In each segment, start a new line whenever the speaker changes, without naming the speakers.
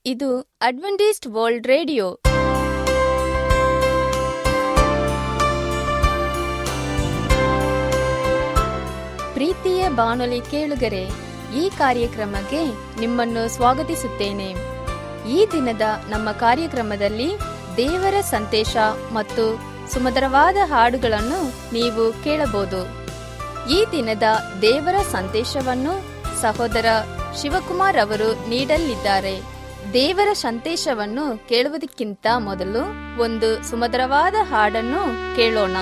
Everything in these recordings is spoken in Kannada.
ಇದು ಅಡ್ವೆಂಟಿಸ್ಟ್ ವರ್ಲ್ಡ್ ರೇಡಿಯೋ ಪ್ರೀತಿಯ ಬಾನುಲಿ ಕೇಳುಗರೆ ಈ ಕಾರ್ಯಕ್ರಮಕ್ಕೆ ನಿಮ್ಮನ್ನು ಸ್ವಾಗತಿಸುತ್ತೇನೆ ಈ ದಿನದ ನಮ್ಮ ಕಾರ್ಯಕ್ರಮದಲ್ಲಿ ದೇವರ ಸಂದೇಶ ಮತ್ತು ಸುಮಧುರವಾದ ಹಾಡುಗಳನ್ನು ನೀವು ಕೇಳಬಹುದು ಈ ದಿನದ ದೇವರ ಸಂದೇಶವನ್ನು ಸಹೋದರ ಶಿವಕುಮಾರ್ ಅವರು ನೀಡಲಿದ್ದಾರೆ ದೇವರ ಸಂದೇಶವನ್ನು ಕೇಳುವುದಕ್ಕಿಂತ ಮೊದಲು ಒಂದು ಸುಮಧುರವಾದ ಹಾಡನ್ನು ಕೇಳೋಣ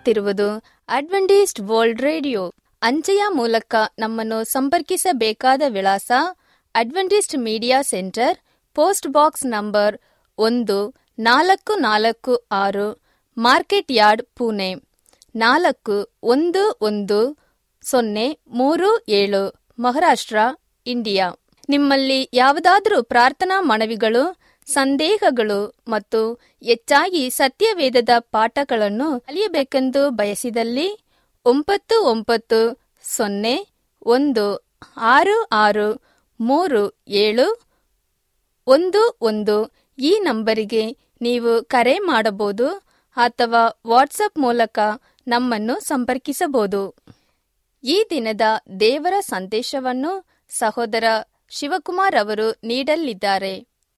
ಕೇಳುತ್ತಿರುವುದು ಅಡ್ವೆಂಟಿಸ್ಟ್ ವರ್ಲ್ಡ್ ರೇಡಿಯೋ ಅಂಚೆಯ ಮೂಲಕ ನಮ್ಮನ್ನು ಸಂಪರ್ಕಿಸಬೇಕಾದ ವಿಳಾಸ Adventist media centre post box number ಒಂದು ನಾಲ್ಕು ನಾಲ್ಕು ಆರು ಮಾರ್ಕೆಟ್ ಯಾರ್ಡ್ ಪುಣೆ ನಾಲ್ಕು ಒಂದು ಒಂದು ಸೊನ್ನೆ ಮೂರು ಏಳು ಮಹಾರಾಷ್ಟ್ರ ಇಂಡಿಯಾ ನಿಮ್ಮಲ್ಲಿ ಯಾವುದಾದರೂ ಪ್ರಾರ್ಥನಾ ಮನವಿಗಳು ಸಂದೇಹಗಳು ಮತ್ತು ಹೆಚ್ಚಾಗಿ ಸತ್ಯವೇದದ ಪಾಠಗಳನ್ನು ಕಲಿಯಬೇಕೆಂದು ಬಯಸಿದಲ್ಲಿ ಒಂಬತ್ತು ಒಂಬತ್ತು ಸೊನ್ನೆ ಒಂದು ಆರು ಆರು ಮೂರು ಏಳು ಒಂದು ಒಂದು ಈ ನಂಬರಿಗೆ ನೀವು ಕರೆ ಮಾಡಬಹುದು ಅಥವಾ ವಾಟ್ಸಪ್ ಮೂಲಕ ನಮ್ಮನ್ನು ಸಂಪರ್ಕಿಸಬಹುದು ಈ ದಿನದ ದೇವರ ಸಂದೇಶವನ್ನು ಸಹೋದರ ಶಿವಕುಮಾರ್ ಅವರು ನೀಡಲಿದ್ದಾರೆ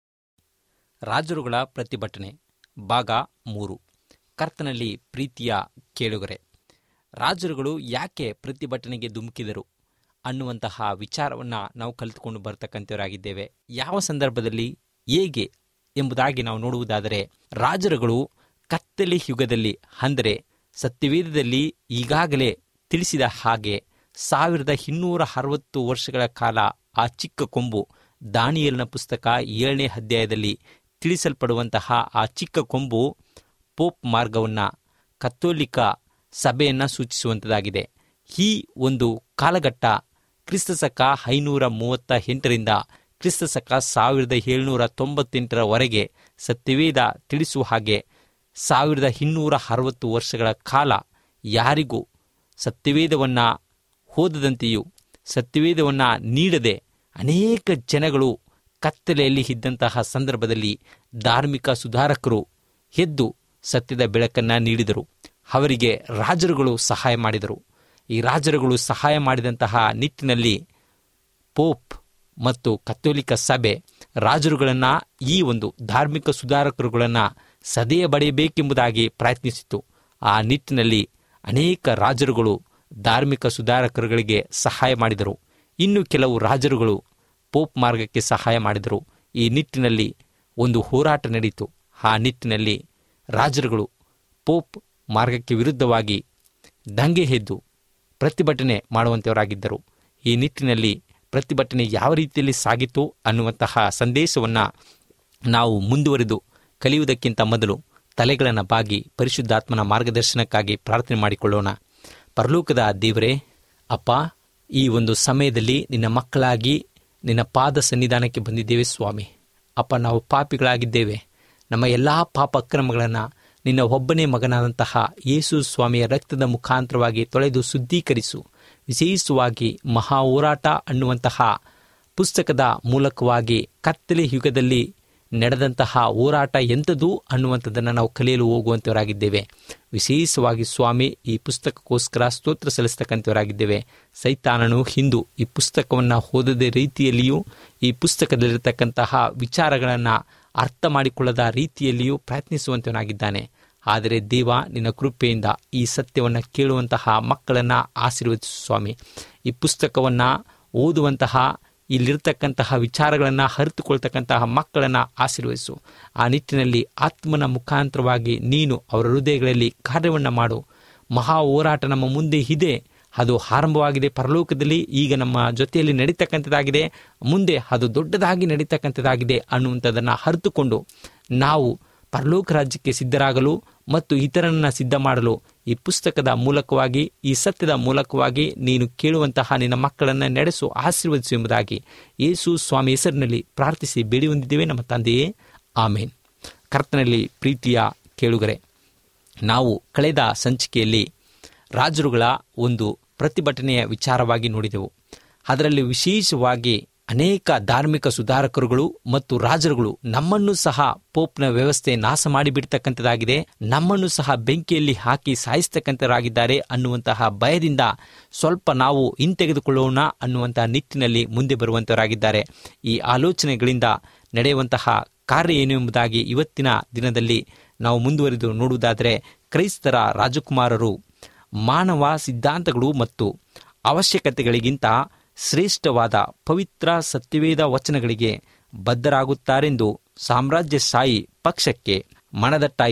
ರಾಜರುಗಳ ಪ್ರತಿಭಟನೆ ಭಾಗ ಮೂರು ಕರ್ತನಲ್ಲಿ ಪ್ರೀತಿಯ ಕೇಳುಗರೆ ರಾಜರುಗಳು ಯಾಕೆ ಪ್ರತಿಭಟನೆಗೆ ಧುಮುಕಿದರು ಅನ್ನುವಂತಹ ವಿಚಾರವನ್ನು ನಾವು ಕಲಿತುಕೊಂಡು ಬರ್ತಕ್ಕಂಥವರಾಗಿದ್ದೇವೆ ಯಾವ ಸಂದರ್ಭದಲ್ಲಿ ಹೇಗೆ ಎಂಬುದಾಗಿ ನಾವು ನೋಡುವುದಾದರೆ ರಾಜರುಗಳು ಕತ್ತಲೆ ಯುಗದಲ್ಲಿ ಅಂದರೆ ಸತ್ಯವೇದದಲ್ಲಿ ಈಗಾಗಲೇ ತಿಳಿಸಿದ ಹಾಗೆ ಸಾವಿರದ ಇನ್ನೂರ ಅರವತ್ತು ವರ್ಷಗಳ ಕಾಲ ಆ ಚಿಕ್ಕ ಕೊಂಬು ದಾನಿಯಲ್ನ ಪುಸ್ತಕ ಏಳನೇ ಅಧ್ಯಾಯದಲ್ಲಿ ತಿಳಿಸಲ್ಪಡುವಂತಹ ಆ ಚಿಕ್ಕ ಕೊಂಬು ಪೋಪ್ ಮಾರ್ಗವನ್ನು ಕಥೋಲಿಕ ಸಭೆಯನ್ನು ಸೂಚಿಸುವಂಥದ್ದಾಗಿದೆ ಈ ಒಂದು ಕಾಲಘಟ್ಟ ಕ್ರಿಸ್ತಶಕ ಐನೂರ ಮೂವತ್ತ ಎಂಟರಿಂದ ಕ್ರಿಸ್ತಶಕ ಸಾವಿರದ ಏಳುನೂರ ತೊಂಬತ್ತೆಂಟರವರೆಗೆ ಸತ್ಯವೇದ ತಿಳಿಸುವ ಹಾಗೆ ಸಾವಿರದ ಇನ್ನೂರ ಅರವತ್ತು ವರ್ಷಗಳ ಕಾಲ ಯಾರಿಗೂ ಸತ್ಯವೇದವನ್ನು ಓದದಂತೆಯೂ ಸತ್ಯವೇದವನ್ನು ನೀಡದೆ ಅನೇಕ ಜನಗಳು ಕತ್ತಲೆಯಲ್ಲಿ ಇದ್ದಂತಹ ಸಂದರ್ಭದಲ್ಲಿ ಧಾರ್ಮಿಕ ಸುಧಾರಕರು ಎದ್ದು ಸತ್ಯದ ಬೆಳಕನ್ನು ನೀಡಿದರು ಅವರಿಗೆ ರಾಜರುಗಳು ಸಹಾಯ ಮಾಡಿದರು ಈ ರಾಜರುಗಳು ಸಹಾಯ ಮಾಡಿದಂತಹ ನಿಟ್ಟಿನಲ್ಲಿ ಪೋಪ್ ಮತ್ತು ಕಥೋಲಿಕ ಸಭೆ ರಾಜರುಗಳನ್ನು ಈ ಒಂದು ಧಾರ್ಮಿಕ ಸುಧಾರಕರುಗಳನ್ನು ಸದೆಯ ಬಡೆಯಬೇಕೆಂಬುದಾಗಿ ಪ್ರಯತ್ನಿಸಿತು ಆ ನಿಟ್ಟಿನಲ್ಲಿ ಅನೇಕ ರಾಜರುಗಳು ಧಾರ್ಮಿಕ ಸುಧಾರಕರುಗಳಿಗೆ ಸಹಾಯ ಮಾಡಿದರು ಇನ್ನು ಕೆಲವು ರಾಜರುಗಳು ಪೋಪ್ ಮಾರ್ಗಕ್ಕೆ ಸಹಾಯ ಮಾಡಿದರು ಈ ನಿಟ್ಟಿನಲ್ಲಿ ಒಂದು ಹೋರಾಟ ನಡೆಯಿತು ಆ ನಿಟ್ಟಿನಲ್ಲಿ ರಾಜರುಗಳು ಪೋಪ್ ಮಾರ್ಗಕ್ಕೆ ವಿರುದ್ಧವಾಗಿ ದಂಗೆ ಎದ್ದು ಪ್ರತಿಭಟನೆ ಮಾಡುವಂಥವರಾಗಿದ್ದರು ಈ ನಿಟ್ಟಿನಲ್ಲಿ ಪ್ರತಿಭಟನೆ ಯಾವ ರೀತಿಯಲ್ಲಿ ಸಾಗಿತು ಅನ್ನುವಂತಹ ಸಂದೇಶವನ್ನು ನಾವು ಮುಂದುವರೆದು ಕಲಿಯುವುದಕ್ಕಿಂತ ಮೊದಲು ತಲೆಗಳನ್ನು ಬಾಗಿ ಪರಿಶುದ್ಧಾತ್ಮನ ಮಾರ್ಗದರ್ಶನಕ್ಕಾಗಿ ಪ್ರಾರ್ಥನೆ ಮಾಡಿಕೊಳ್ಳೋಣ ಪರಲೋಕದ ದೇವರೇ ಅಪ್ಪ ಈ ಒಂದು ಸಮಯದಲ್ಲಿ ನಿನ್ನ ಮಕ್ಕಳಾಗಿ ನಿನ್ನ ಪಾದ ಸನ್ನಿಧಾನಕ್ಕೆ ಬಂದಿದ್ದೇವೆ ಸ್ವಾಮಿ ಅಪ್ಪ ನಾವು ಪಾಪಿಗಳಾಗಿದ್ದೇವೆ ನಮ್ಮ ಎಲ್ಲ ಪಾಪ ಅಕ್ರಮಗಳನ್ನು ನಿನ್ನ ಒಬ್ಬನೇ ಮಗನಾದಂತಹ ಯೇಸು ಸ್ವಾಮಿಯ ರಕ್ತದ ಮುಖಾಂತರವಾಗಿ ತೊಳೆದು ಶುದ್ಧೀಕರಿಸು ವಿಶೇಷವಾಗಿ ಮಹಾ ಹೋರಾಟ ಅನ್ನುವಂತಹ ಪುಸ್ತಕದ ಮೂಲಕವಾಗಿ ಕತ್ತಲೆ ಯುಗದಲ್ಲಿ ನಡೆದಂತಹ ಹೋರಾಟ ಎಂಥದ್ದು ಅನ್ನುವಂಥದ್ದನ್ನು ನಾವು ಕಲಿಯಲು ಹೋಗುವಂಥವರಾಗಿದ್ದೇವೆ ವಿಶೇಷವಾಗಿ ಸ್ವಾಮಿ ಈ ಪುಸ್ತಕಕ್ಕೋಸ್ಕರ ಸ್ತೋತ್ರ ಸಲ್ಲಿಸ್ತಕ್ಕಂಥವರಾಗಿದ್ದೇವೆ ಸೈತಾನನು ಹಿಂದು ಈ ಪುಸ್ತಕವನ್ನು ಓದದ ರೀತಿಯಲ್ಲಿಯೂ ಈ ಪುಸ್ತಕದಲ್ಲಿರತಕ್ಕಂತಹ ವಿಚಾರಗಳನ್ನು ಅರ್ಥ ಮಾಡಿಕೊಳ್ಳದ ರೀತಿಯಲ್ಲಿಯೂ ಪ್ರಯತ್ನಿಸುವಂತವನಾಗಿದ್ದಾನೆ ಆದರೆ ದೇವ ನಿನ್ನ ಕೃಪೆಯಿಂದ ಈ ಸತ್ಯವನ್ನು ಕೇಳುವಂತಹ ಮಕ್ಕಳನ್ನು ಆಶೀರ್ವದಿಸು ಸ್ವಾಮಿ ಈ ಪುಸ್ತಕವನ್ನು ಓದುವಂತಹ ಇಲ್ಲಿರ್ತಕ್ಕಂತಹ ವಿಚಾರಗಳನ್ನು ಅರಿತುಕೊಳ್ತಕ್ಕಂತಹ ಮಕ್ಕಳನ್ನು ಆಶೀರ್ವದಿಸು ಆ ನಿಟ್ಟಿನಲ್ಲಿ ಆತ್ಮನ ಮುಖಾಂತರವಾಗಿ ನೀನು ಅವರ ಹೃದಯಗಳಲ್ಲಿ ಕಾರ್ಯವನ್ನು ಮಾಡು ಮಹಾ ಹೋರಾಟ ನಮ್ಮ ಮುಂದೆ ಇದೆ ಅದು ಆರಂಭವಾಗಿದೆ ಪರಲೋಕದಲ್ಲಿ ಈಗ ನಮ್ಮ ಜೊತೆಯಲ್ಲಿ ನಡೀತಕ್ಕಂಥದ್ದಾಗಿದೆ ಮುಂದೆ ಅದು ದೊಡ್ಡದಾಗಿ ನಡೀತಕ್ಕಂಥದ್ದಾಗಿದೆ ಅನ್ನುವಂಥದ್ದನ್ನು ಅರಿತುಕೊಂಡು ನಾವು ಪರಲೋಕ ರಾಜ್ಯಕ್ಕೆ ಸಿದ್ಧರಾಗಲು ಮತ್ತು ಇತರರನ್ನ ಸಿದ್ಧ ಮಾಡಲು ಈ ಪುಸ್ತಕದ ಮೂಲಕವಾಗಿ ಈ ಸತ್ಯದ ಮೂಲಕವಾಗಿ ನೀನು ಕೇಳುವಂತಹ ನಿನ್ನ ಮಕ್ಕಳನ್ನು ನಡೆಸು ಆಶೀರ್ವದಿಸು ಎಂಬುದಾಗಿ ಯೇಸು ಸ್ವಾಮಿ ಹೆಸರಿನಲ್ಲಿ ಪ್ರಾರ್ಥಿಸಿ ಬೇಡಿ ಹೊಂದಿದ್ದೇವೆ ನಮ್ಮ ತಂದೆಯೇ ಆಮೇನ್ ಕರ್ತನಲ್ಲಿ ಪ್ರೀತಿಯ ಕೇಳುಗರೆ ನಾವು ಕಳೆದ ಸಂಚಿಕೆಯಲ್ಲಿ ರಾಜರುಗಳ ಒಂದು ಪ್ರತಿಭಟನೆಯ ವಿಚಾರವಾಗಿ ನೋಡಿದೆವು ಅದರಲ್ಲಿ ವಿಶೇಷವಾಗಿ ಅನೇಕ ಧಾರ್ಮಿಕ ಸುಧಾರಕರುಗಳು ಮತ್ತು ರಾಜರುಗಳು ನಮ್ಮನ್ನು ಸಹ ಪೋಪ್ನ ವ್ಯವಸ್ಥೆ ನಾಶ ಮಾಡಿಬಿಡ್ತಕ್ಕಂಥದ್ದಾಗಿದೆ ನಮ್ಮನ್ನು ಸಹ ಬೆಂಕಿಯಲ್ಲಿ ಹಾಕಿ ಸಾಯಿಸ್ತಕ್ಕಂಥರಾಗಿದ್ದಾರೆ ಅನ್ನುವಂತಹ ಭಯದಿಂದ ಸ್ವಲ್ಪ ನಾವು ಹಿಂತೆಗೆದುಕೊಳ್ಳೋಣ ಅನ್ನುವಂತಹ ನಿಟ್ಟಿನಲ್ಲಿ ಮುಂದೆ ಬರುವಂತವರಾಗಿದ್ದಾರೆ ಈ ಆಲೋಚನೆಗಳಿಂದ ನಡೆಯುವಂತಹ ಕಾರ್ಯ ಏನು ಎಂಬುದಾಗಿ ಇವತ್ತಿನ ದಿನದಲ್ಲಿ ನಾವು ಮುಂದುವರಿದು ನೋಡುವುದಾದರೆ ಕ್ರೈಸ್ತರ ರಾಜಕುಮಾರರು ಮಾನವ ಸಿದ್ಧಾಂತಗಳು ಮತ್ತು ಅವಶ್ಯಕತೆಗಳಿಗಿಂತ ಶ್ರೇಷ್ಠವಾದ ಪವಿತ್ರ ಸತ್ಯವೇದ ವಚನಗಳಿಗೆ ಬದ್ಧರಾಗುತ್ತಾರೆಂದು ಸಾಮ್ರಾಜ್ಯಶಾಹಿ ಪಕ್ಷಕ್ಕೆ ಮನದಟ್ಟಾಯಿತು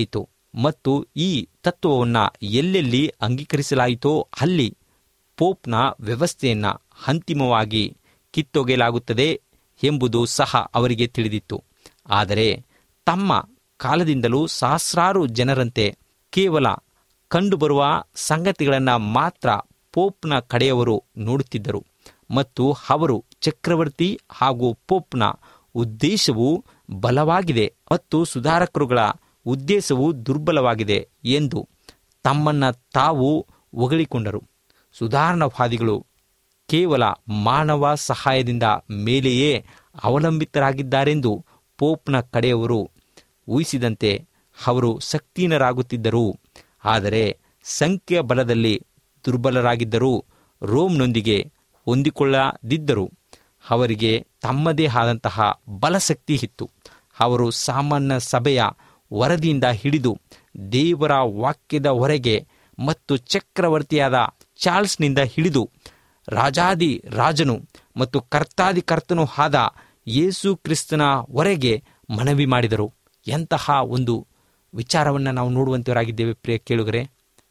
ಮತ್ತು ಈ ತತ್ವವನ್ನು ಎಲ್ಲೆಲ್ಲಿ ಅಂಗೀಕರಿಸಲಾಯಿತೋ ಅಲ್ಲಿ ಪೋಪ್ನ ವ್ಯವಸ್ಥೆಯನ್ನು ಅಂತಿಮವಾಗಿ ಕಿತ್ತೊಗೆಯಲಾಗುತ್ತದೆ ಎಂಬುದು ಸಹ ಅವರಿಗೆ ತಿಳಿದಿತ್ತು ಆದರೆ ತಮ್ಮ ಕಾಲದಿಂದಲೂ ಸಹಸ್ರಾರು ಜನರಂತೆ ಕೇವಲ ಕಂಡುಬರುವ ಸಂಗತಿಗಳನ್ನು ಮಾತ್ರ ಪೋಪ್ನ ಕಡೆಯವರು ನೋಡುತ್ತಿದ್ದರು ಮತ್ತು ಅವರು ಚಕ್ರವರ್ತಿ ಹಾಗೂ ಪೋಪ್ನ ಉದ್ದೇಶವು ಬಲವಾಗಿದೆ ಮತ್ತು ಸುಧಾರಕರುಗಳ ಉದ್ದೇಶವು ದುರ್ಬಲವಾಗಿದೆ ಎಂದು ತಮ್ಮನ್ನ ತಾವು ಹೊಗಳಿಕೊಂಡರು ಸುಧಾರಣವಾದಿಗಳು ಕೇವಲ ಮಾನವ ಸಹಾಯದಿಂದ ಮೇಲೆಯೇ ಅವಲಂಬಿತರಾಗಿದ್ದಾರೆಂದು ಪೋಪ್ನ ಕಡೆಯವರು ಊಹಿಸಿದಂತೆ ಅವರು ಶಕ್ತಿಹೀನರಾಗುತ್ತಿದ್ದರು ಆದರೆ ಸಂಖ್ಯೆಯ ಬಲದಲ್ಲಿ ದುರ್ಬಲರಾಗಿದ್ದರೂ ರೋಮ್ನೊಂದಿಗೆ ಹೊಂದಿಕೊಳ್ಳದಿದ್ದರು ಅವರಿಗೆ ತಮ್ಮದೇ ಆದಂತಹ ಬಲಶಕ್ತಿ ಇತ್ತು ಅವರು ಸಾಮಾನ್ಯ ಸಭೆಯ ವರದಿಯಿಂದ ಹಿಡಿದು ದೇವರ ವಾಕ್ಯದ ಹೊರಗೆ ಮತ್ತು ಚಕ್ರವರ್ತಿಯಾದ ಚಾರ್ಲ್ಸ್ನಿಂದ ಹಿಡಿದು ರಾಜಾದಿ ರಾಜನು ಮತ್ತು ಕರ್ತಾದಿ ಕರ್ತನೂ ಆದ ಯೇಸು ಕ್ರಿಸ್ತನ ಹೊರಗೆ ಮನವಿ ಮಾಡಿದರು ಎಂತಹ ಒಂದು ವಿಚಾರವನ್ನು ನಾವು ನೋಡುವಂತವರಾಗಿದ್ದೇವೆ ಪ್ರಿಯ ಕೇಳುಗರೆ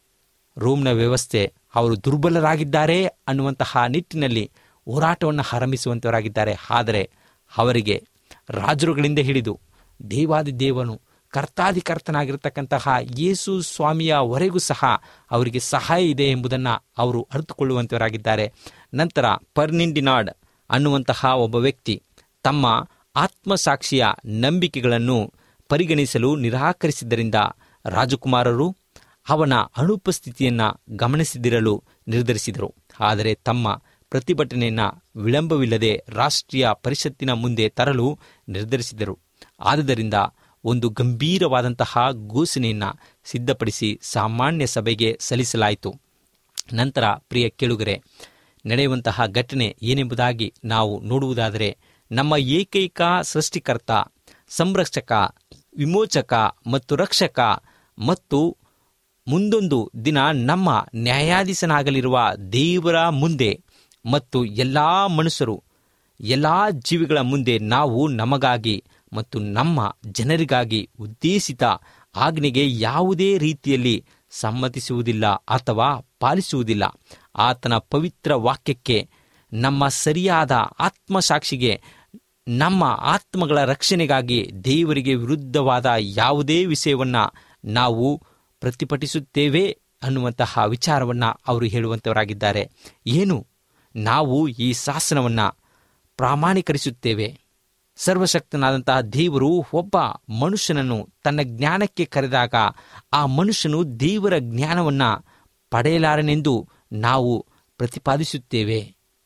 ರೋಮ್ನ ವ್ಯವಸ್ಥೆ ಅವರು ದುರ್ಬಲರಾಗಿದ್ದಾರೆ ಅನ್ನುವಂತಹ ನಿಟ್ಟಿನಲ್ಲಿ ಹೋರಾಟವನ್ನು ಆರಂಭಿಸುವಂತವರಾಗಿದ್ದಾರೆ ಆದರೆ ಅವರಿಗೆ ರಾಜರುಗಳಿಂದ ಹಿಡಿದು ದೇವಾದಿ ದೇವನು ಕರ್ತಾದಿ ಕರ್ತನಾಗಿರ್ತಕ್ಕಂತಹ ಯೇಸು ಸ್ವಾಮಿಯವರೆಗೂ ಸಹ ಅವರಿಗೆ ಸಹಾಯ ಇದೆ ಎಂಬುದನ್ನು ಅವರು ಅರಿತುಕೊಳ್ಳುವಂತವರಾಗಿದ್ದಾರೆ ನಂತರ ಪರ್ನಿಂಡಿನಾಡ್ ಅನ್ನುವಂತಹ ಒಬ್ಬ ವ್ಯಕ್ತಿ ತಮ್ಮ ಆತ್ಮಸಾಕ್ಷಿಯ ನಂಬಿಕೆಗಳನ್ನು ಪರಿಗಣಿಸಲು ನಿರಾಕರಿಸಿದ್ದರಿಂದ ರಾಜಕುಮಾರರು ಅವನ ಅನುಪಸ್ಥಿತಿಯನ್ನು ಗಮನಿಸದಿರಲು ನಿರ್ಧರಿಸಿದರು ಆದರೆ ತಮ್ಮ ಪ್ರತಿಭಟನೆಯನ್ನು ವಿಳಂಬವಿಲ್ಲದೆ ರಾಷ್ಟ್ರೀಯ ಪರಿಷತ್ತಿನ ಮುಂದೆ ತರಲು ನಿರ್ಧರಿಸಿದರು ಆದುದರಿಂದ ಒಂದು ಗಂಭೀರವಾದಂತಹ ಘೋಷಣೆಯನ್ನು ಸಿದ್ಧಪಡಿಸಿ ಸಾಮಾನ್ಯ ಸಭೆಗೆ ಸಲ್ಲಿಸಲಾಯಿತು ನಂತರ ಪ್ರಿಯ ಕೇಳುಗರೆ ನಡೆಯುವಂತಹ ಘಟನೆ ಏನೆಂಬುದಾಗಿ ನಾವು ನೋಡುವುದಾದರೆ ನಮ್ಮ ಏಕೈಕ ಸೃಷ್ಟಿಕರ್ತ ಸಂರಕ್ಷಕ ವಿಮೋಚಕ ಮತ್ತು ರಕ್ಷಕ ಮತ್ತು ಮುಂದೊಂದು ದಿನ ನಮ್ಮ ನ್ಯಾಯಾಧೀಶನಾಗಲಿರುವ ದೇವರ ಮುಂದೆ ಮತ್ತು ಎಲ್ಲ ಮನುಷ್ಯರು ಎಲ್ಲ ಜೀವಿಗಳ ಮುಂದೆ ನಾವು ನಮಗಾಗಿ ಮತ್ತು ನಮ್ಮ ಜನರಿಗಾಗಿ ಉದ್ದೇಶಿತ ಆಜ್ಞೆಗೆ ಯಾವುದೇ ರೀತಿಯಲ್ಲಿ ಸಮ್ಮತಿಸುವುದಿಲ್ಲ ಅಥವಾ ಪಾಲಿಸುವುದಿಲ್ಲ ಆತನ ಪವಿತ್ರ ವಾಕ್ಯಕ್ಕೆ ನಮ್ಮ ಸರಿಯಾದ ಆತ್ಮಸಾಕ್ಷಿಗೆ ನಮ್ಮ ಆತ್ಮಗಳ ರಕ್ಷಣೆಗಾಗಿ ದೇವರಿಗೆ ವಿರುದ್ಧವಾದ ಯಾವುದೇ ವಿಷಯವನ್ನು ನಾವು ಪ್ರತಿಭಟಿಸುತ್ತೇವೆ ಅನ್ನುವಂತಹ ವಿಚಾರವನ್ನು ಅವರು ಹೇಳುವಂಥವರಾಗಿದ್ದಾರೆ ಏನು ನಾವು ಈ ಶಾಸನವನ್ನು ಪ್ರಾಮಾಣೀಕರಿಸುತ್ತೇವೆ ಸರ್ವಶಕ್ತನಾದಂತಹ ದೇವರು ಒಬ್ಬ ಮನುಷ್ಯನನ್ನು ತನ್ನ ಜ್ಞಾನಕ್ಕೆ ಕರೆದಾಗ ಆ ಮನುಷ್ಯನು ದೇವರ ಜ್ಞಾನವನ್ನು ಪಡೆಯಲಾರನೆಂದು ನಾವು ಪ್ರತಿಪಾದಿಸುತ್ತೇವೆ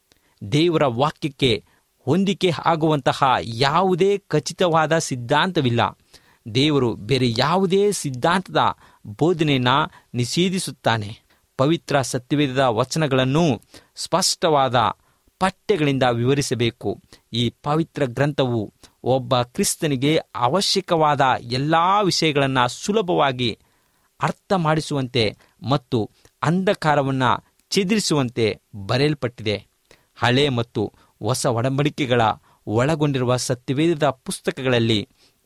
ದೇವರ ವಾಕ್ಯಕ್ಕೆ ಹೊಂದಿಕೆ ಆಗುವಂತಹ ಯಾವುದೇ ಖಚಿತವಾದ ಸಿದ್ಧಾಂತವಿಲ್ಲ ದೇವರು ಬೇರೆ ಯಾವುದೇ ಸಿದ್ಧಾಂತದ ಬೋಧನೆಯನ್ನು ನಿಷೇಧಿಸುತ್ತಾನೆ ಪವಿತ್ರ ಸತ್ಯವೇದದ ವಚನಗಳನ್ನು ಸ್ಪಷ್ಟವಾದ ಪಠ್ಯಗಳಿಂದ ವಿವರಿಸಬೇಕು ಈ ಪವಿತ್ರ ಗ್ರಂಥವು ಒಬ್ಬ ಕ್ರಿಸ್ತನಿಗೆ ಅವಶ್ಯಕವಾದ ಎಲ್ಲ ವಿಷಯಗಳನ್ನು ಸುಲಭವಾಗಿ ಅರ್ಥ ಮಾಡಿಸುವಂತೆ ಮತ್ತು ಅಂಧಕಾರವನ್ನು ಚೆದರಿಸುವಂತೆ ಬರೆಯಲ್ಪಟ್ಟಿದೆ ಹಳೆ ಮತ್ತು ಹೊಸ ಒಡಂಬಡಿಕೆಗಳ ಒಳಗೊಂಡಿರುವ ಸತ್ಯವೇದದ ಪುಸ್ತಕಗಳಲ್ಲಿ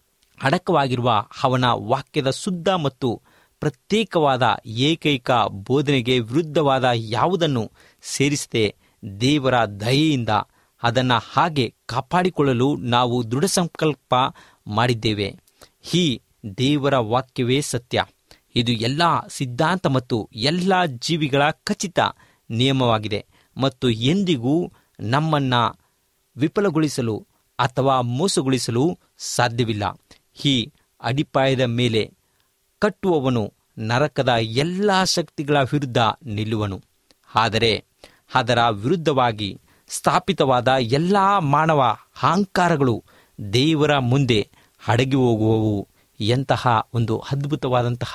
ಅಡಕವಾಗಿರುವ ಅವನ ವಾಕ್ಯದ ಶುದ್ಧ ಮತ್ತು ಪ್ರತ್ಯೇಕವಾದ ಏಕೈಕ ಬೋಧನೆಗೆ ವಿರುದ್ಧವಾದ ಯಾವುದನ್ನು ಸೇರಿಸದೆ ದೇವರ ದಯೆಯಿಂದ ಅದನ್ನು ಹಾಗೆ ಕಾಪಾಡಿಕೊಳ್ಳಲು ನಾವು ದೃಢ ಸಂಕಲ್ಪ ಮಾಡಿದ್ದೇವೆ ಈ ದೇವರ ವಾಕ್ಯವೇ ಸತ್ಯ ಇದು ಎಲ್ಲ ಸಿದ್ಧಾಂತ ಮತ್ತು ಎಲ್ಲ ಜೀವಿಗಳ ಖಚಿತ ನಿಯಮವಾಗಿದೆ ಮತ್ತು ಎಂದಿಗೂ ನಮ್ಮನ್ನ ವಿಫಲಗೊಳಿಸಲು ಅಥವಾ ಮೋಸಗೊಳಿಸಲು ಸಾಧ್ಯವಿಲ್ಲ ಈ ಅಡಿಪಾಯದ ಮೇಲೆ ಕಟ್ಟುವವನು ನರಕದ ಎಲ್ಲ ಶಕ್ತಿಗಳ ವಿರುದ್ಧ ನಿಲ್ಲುವನು ಆದರೆ ಅದರ ವಿರುದ್ಧವಾಗಿ ಸ್ಥಾಪಿತವಾದ ಎಲ್ಲ ಮಾನವ ಅಹಂಕಾರಗಳು ದೇವರ ಮುಂದೆ ಅಡಗಿ ಹೋಗುವವು ಎಂತಹ ಒಂದು ಅದ್ಭುತವಾದಂತಹ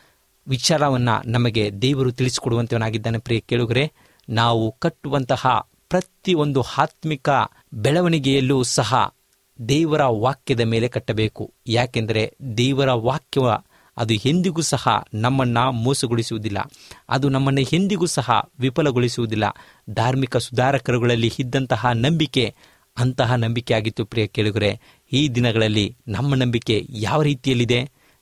ವಿಚಾರವನ್ನು ನಮಗೆ ದೇವರು ತಿಳಿಸಿಕೊಡುವಂತವನಾಗಿದ್ದಾನೆ ಪ್ರಿಯ ಕೇಳುಗರೆ ನಾವು ಕಟ್ಟುವಂತಹ ಪ್ರತಿಯೊಂದು ಆತ್ಮಿಕ ಬೆಳವಣಿಗೆಯಲ್ಲೂ ಸಹ ದೇವರ ವಾಕ್ಯದ ಮೇಲೆ ಕಟ್ಟಬೇಕು ಯಾಕೆಂದರೆ ದೇವರ ವಾಕ್ಯವ ಅದು ಎಂದಿಗೂ ಸಹ ನಮ್ಮನ್ನ ಮೋಸಗೊಳಿಸುವುದಿಲ್ಲ ಅದು ನಮ್ಮನ್ನು ಎಂದಿಗೂ ಸಹ ವಿಫಲಗೊಳಿಸುವುದಿಲ್ಲ ಧಾರ್ಮಿಕ ಸುಧಾರಕರುಗಳಲ್ಲಿ ಇದ್ದಂತಹ ನಂಬಿಕೆ ಅಂತಹ ನಂಬಿಕೆ ಆಗಿತ್ತು ಪ್ರಿಯ ಕೇಳುಗರೆ ಈ ದಿನಗಳಲ್ಲಿ ನಮ್ಮ ನಂಬಿಕೆ ಯಾವ ರೀತಿಯಲ್ಲಿದೆ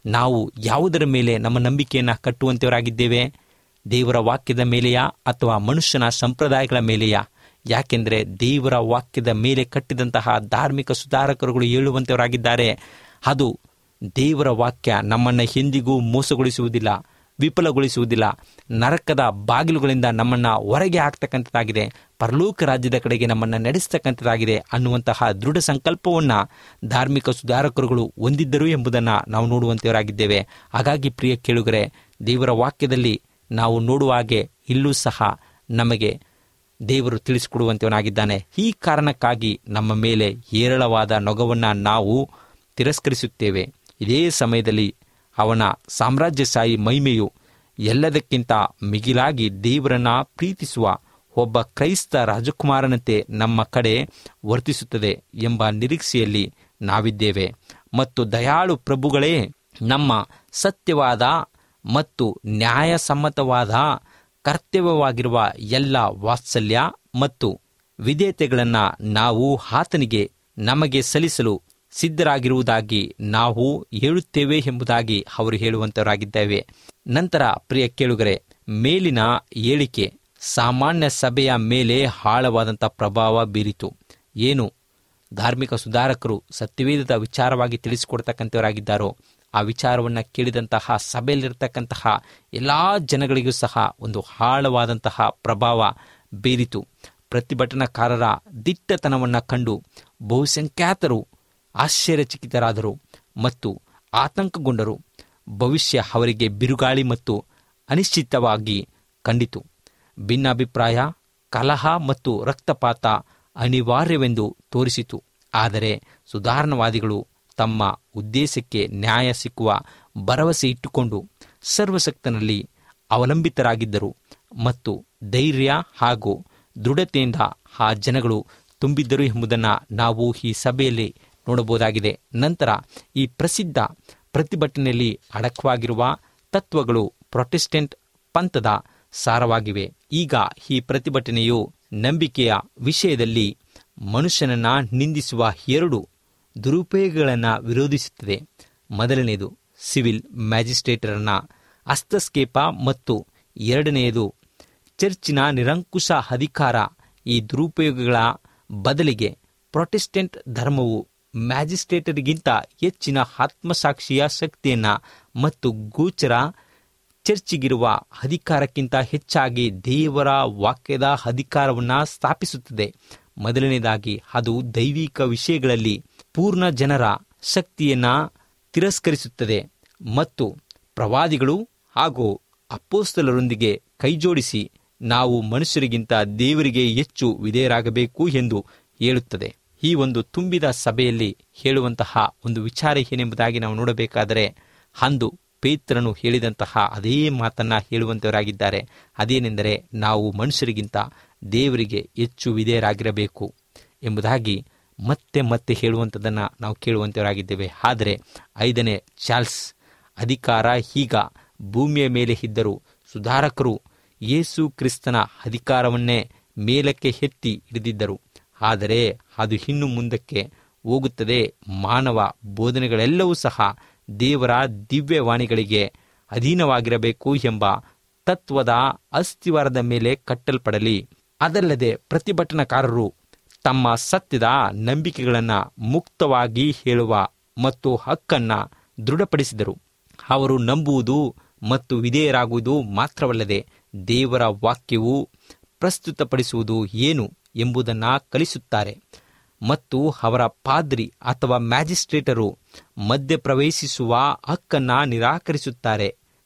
ನಾವು ಯಾವುದರ ಮೇಲೆ ನಮ್ಮ ನಂಬಿಕೆಯನ್ನು ಕಟ್ಟುವಂತವರಾಗಿದ್ದೇವೆ ದೇವರ ವಾಕ್ಯದ ಮೇಲೆಯಾ ಅಥವಾ ಮನುಷ್ಯನ ಸಂಪ್ರದಾಯಗಳ ಮೇಲೆಯಾ ಯಾಕೆಂದರೆ ದೇವರ ವಾಕ್ಯದ ಮೇಲೆ ಕಟ್ಟಿದಂತಹ ಧಾರ್ಮಿಕ ಸುಧಾರಕರುಗಳು ಹೇಳುವಂತವರಾಗಿದ್ದಾರೆ ಅದು ದೇವರ ವಾಕ್ಯ ನಮ್ಮನ್ನು ಎಂದಿಗೂ ಮೋಸಗೊಳಿಸುವುದಿಲ್ಲ ವಿಫಲಗೊಳಿಸುವುದಿಲ್ಲ ನರಕದ ಬಾಗಿಲುಗಳಿಂದ ನಮ್ಮನ್ನು ಹೊರಗೆ ಹಾಕ್ತಕ್ಕಂಥದ್ದಾಗಿದೆ ಪರಲೋಕ ರಾಜ್ಯದ ಕಡೆಗೆ ನಮ್ಮನ್ನು ನಡೆಸ್ತಕ್ಕಂಥದ್ದಾಗಿದೆ ಅನ್ನುವಂತಹ ದೃಢ ಸಂಕಲ್ಪವನ್ನು ಧಾರ್ಮಿಕ ಸುಧಾರಕರುಗಳು ಹೊಂದಿದ್ದರು ಎಂಬುದನ್ನು ನಾವು ನೋಡುವಂತೆಯವರಾಗಿದ್ದೇವೆ ಹಾಗಾಗಿ ಪ್ರಿಯ ಕೇಳುಗರೆ ದೇವರ ವಾಕ್ಯದಲ್ಲಿ ನಾವು ನೋಡುವ ಹಾಗೆ ಇಲ್ಲೂ ಸಹ ನಮಗೆ ದೇವರು ತಿಳಿಸಿಕೊಡುವಂತವನಾಗಿದ್ದಾನೆ ಈ ಕಾರಣಕ್ಕಾಗಿ ನಮ್ಮ ಮೇಲೆ ಹೇರಳವಾದ ನೊಗವನ್ನು ನಾವು ತಿರಸ್ಕರಿಸುತ್ತೇವೆ ಇದೇ ಸಮಯದಲ್ಲಿ ಅವನ ಸಾಮ್ರಾಜ್ಯಶಾಹಿ ಮಹಿಮೆಯು ಎಲ್ಲದಕ್ಕಿಂತ ಮಿಗಿಲಾಗಿ ದೇವರನ್ನ ಪ್ರೀತಿಸುವ ಒಬ್ಬ ಕ್ರೈಸ್ತ ರಾಜಕುಮಾರನಂತೆ ನಮ್ಮ ಕಡೆ ವರ್ತಿಸುತ್ತದೆ ಎಂಬ ನಿರೀಕ್ಷೆಯಲ್ಲಿ ನಾವಿದ್ದೇವೆ ಮತ್ತು ದಯಾಳು ಪ್ರಭುಗಳೇ ನಮ್ಮ ಸತ್ಯವಾದ ಮತ್ತು ನ್ಯಾಯಸಮ್ಮತವಾದ ಕರ್ತವ್ಯವಾಗಿರುವ ಎಲ್ಲ ವಾತ್ಸಲ್ಯ ಮತ್ತು ವಿಧೇಯತೆಗಳನ್ನು ನಾವು ಆತನಿಗೆ ನಮಗೆ ಸಲ್ಲಿಸಲು ಸಿದ್ಧರಾಗಿರುವುದಾಗಿ ನಾವು ಹೇಳುತ್ತೇವೆ ಎಂಬುದಾಗಿ ಅವರು ಹೇಳುವಂತವರಾಗಿದ್ದೇವೆ ನಂತರ ಪ್ರಿಯ ಕೇಳುಗರೆ ಮೇಲಿನ ಹೇಳಿಕೆ ಸಾಮಾನ್ಯ ಸಭೆಯ ಮೇಲೆ ಆಳವಾದಂಥ ಪ್ರಭಾವ ಬೀರಿತು ಏನು ಧಾರ್ಮಿಕ ಸುಧಾರಕರು ಸತ್ಯವೇದದ ವಿಚಾರವಾಗಿ ತಿಳಿಸಿಕೊಡ್ತಕ್ಕಂಥವರಾಗಿದ್ದಾರೋ ಆ ವಿಚಾರವನ್ನು ಕೇಳಿದಂತಹ ಸಭೆಯಲ್ಲಿರ್ತಕ್ಕಂತಹ ಎಲ್ಲ ಜನಗಳಿಗೂ ಸಹ ಒಂದು ಆಳವಾದಂತಹ ಪ್ರಭಾವ ಬೀರಿತು ಪ್ರತಿಭಟನಾಕಾರರ ದಿಟ್ಟತನವನ್ನು ಕಂಡು ಬಹುಸಂಖ್ಯಾತರು ಆಶ್ಚರ್ಯಚಕಿತರಾದರು ಮತ್ತು ಆತಂಕಗೊಂಡರು ಭವಿಷ್ಯ ಅವರಿಗೆ ಬಿರುಗಾಳಿ ಮತ್ತು ಅನಿಶ್ಚಿತವಾಗಿ ಕಂಡಿತು ಭಿನ್ನಾಭಿಪ್ರಾಯ ಕಲಹ ಮತ್ತು ರಕ್ತಪಾತ ಅನಿವಾರ್ಯವೆಂದು ತೋರಿಸಿತು ಆದರೆ ಸುಧಾರಣವಾದಿಗಳು ತಮ್ಮ ಉದ್ದೇಶಕ್ಕೆ ನ್ಯಾಯ ಸಿಕ್ಕುವ ಭರವಸೆ ಇಟ್ಟುಕೊಂಡು ಸರ್ವಶಕ್ತನಲ್ಲಿ ಅವಲಂಬಿತರಾಗಿದ್ದರು ಮತ್ತು ಧೈರ್ಯ ಹಾಗೂ ದೃಢತೆಯಿಂದ ಆ ಜನಗಳು ತುಂಬಿದ್ದರು ಎಂಬುದನ್ನು ನಾವು ಈ ಸಭೆಯಲ್ಲಿ ನೋಡಬಹುದಾಗಿದೆ ನಂತರ ಈ ಪ್ರಸಿದ್ಧ ಪ್ರತಿಭಟನೆಯಲ್ಲಿ ಅಡಕವಾಗಿರುವ ತತ್ವಗಳು ಪ್ರೊಟೆಸ್ಟೆಂಟ್ ಪಂಥದ ಸಾರವಾಗಿವೆ ಈಗ ಈ ಪ್ರತಿಭಟನೆಯು ನಂಬಿಕೆಯ ವಿಷಯದಲ್ಲಿ ಮನುಷ್ಯನನ್ನ ನಿಂದಿಸುವ ಎರಡು ದುರುಪಯೋಗಗಳನ್ನು ವಿರೋಧಿಸುತ್ತದೆ ಮೊದಲನೆಯದು ಸಿವಿಲ್ ಮ್ಯಾಜಿಸ್ಟ್ರೇಟರನ್ನ ಹಸ್ತಕ್ಷೇಪ ಮತ್ತು ಎರಡನೆಯದು ಚರ್ಚಿನ ನಿರಂಕುಶ ಅಧಿಕಾರ ಈ ದುರುಪಯೋಗಗಳ ಬದಲಿಗೆ ಪ್ರೊಟೆಸ್ಟೆಂಟ್ ಧರ್ಮವು ಮ್ಯಾಜಿಸ್ಟ್ರೇಟರಿಗಿಂತ ಹೆಚ್ಚಿನ ಆತ್ಮಸಾಕ್ಷಿಯ ಶಕ್ತಿಯನ್ನ ಮತ್ತು ಗೋಚರ ಚರ್ಚಿಗಿರುವ ಅಧಿಕಾರಕ್ಕಿಂತ ಹೆಚ್ಚಾಗಿ ದೇವರ ವಾಕ್ಯದ ಅಧಿಕಾರವನ್ನು ಸ್ಥಾಪಿಸುತ್ತದೆ ಮೊದಲನೇದಾಗಿ ಅದು ದೈವಿಕ ವಿಷಯಗಳಲ್ಲಿ ಪೂರ್ಣ ಜನರ ಶಕ್ತಿಯನ್ನ ತಿರಸ್ಕರಿಸುತ್ತದೆ ಮತ್ತು ಪ್ರವಾದಿಗಳು ಹಾಗೂ ಅಪ್ಪೋಸ್ತಲರೊಂದಿಗೆ ಕೈಜೋಡಿಸಿ ನಾವು ಮನುಷ್ಯರಿಗಿಂತ ದೇವರಿಗೆ ಹೆಚ್ಚು ವಿಧೇಯರಾಗಬೇಕು ಎಂದು ಹೇಳುತ್ತದೆ ಈ ಒಂದು ತುಂಬಿದ ಸಭೆಯಲ್ಲಿ ಹೇಳುವಂತಹ ಒಂದು ವಿಚಾರ ಏನೆಂಬುದಾಗಿ ನಾವು ನೋಡಬೇಕಾದರೆ ಅಂದು ಪೇತ್ರನು ಹೇಳಿದಂತಹ ಅದೇ ಮಾತನ್ನ ಹೇಳುವಂತವರಾಗಿದ್ದಾರೆ ಅದೇನೆಂದರೆ ನಾವು ಮನುಷ್ಯರಿಗಿಂತ ದೇವರಿಗೆ ಹೆಚ್ಚು ವಿಧೇಯರಾಗಿರಬೇಕು ಎಂಬುದಾಗಿ ಮತ್ತೆ ಮತ್ತೆ ಹೇಳುವಂಥದ್ದನ್ನು ನಾವು ಕೇಳುವಂತವರಾಗಿದ್ದೇವೆ ಆದರೆ ಐದನೇ ಚಾರ್ಲ್ಸ್ ಅಧಿಕಾರ ಈಗ ಭೂಮಿಯ ಮೇಲೆ ಇದ್ದರೂ ಸುಧಾರಕರು ಯೇಸು ಕ್ರಿಸ್ತನ ಅಧಿಕಾರವನ್ನೇ ಮೇಲಕ್ಕೆ ಎತ್ತಿ ಹಿಡಿದಿದ್ದರು ಆದರೆ ಅದು ಇನ್ನು ಮುಂದಕ್ಕೆ ಹೋಗುತ್ತದೆ ಮಾನವ ಬೋಧನೆಗಳೆಲ್ಲವೂ ಸಹ ದೇವರ ದಿವ್ಯವಾಣಿಗಳಿಗೆ ಅಧೀನವಾಗಿರಬೇಕು ಎಂಬ ತತ್ವದ ಅಸ್ಥಿವಾರದ ಮೇಲೆ ಕಟ್ಟಲ್ಪಡಲಿ ಅದಲ್ಲದೆ ಪ್ರತಿಭಟನಾಕಾರರು ತಮ್ಮ ಸತ್ಯದ ನಂಬಿಕೆಗಳನ್ನು ಮುಕ್ತವಾಗಿ ಹೇಳುವ ಮತ್ತು ಹಕ್ಕನ್ನು ದೃಢಪಡಿಸಿದರು ಅವರು ನಂಬುವುದು ಮತ್ತು ವಿಧೇಯರಾಗುವುದು ಮಾತ್ರವಲ್ಲದೆ ದೇವರ ವಾಕ್ಯವು ಪ್ರಸ್ತುತಪಡಿಸುವುದು ಏನು ಎಂಬುದನ್ನು ಕಲಿಸುತ್ತಾರೆ ಮತ್ತು ಅವರ ಪಾದ್ರಿ ಅಥವಾ ಮ್ಯಾಜಿಸ್ಟ್ರೇಟರು ಮಧ್ಯಪ್ರವೇಶಿಸುವ ಹಕ್ಕನ್ನು ನಿರಾಕರಿಸುತ್ತಾರೆ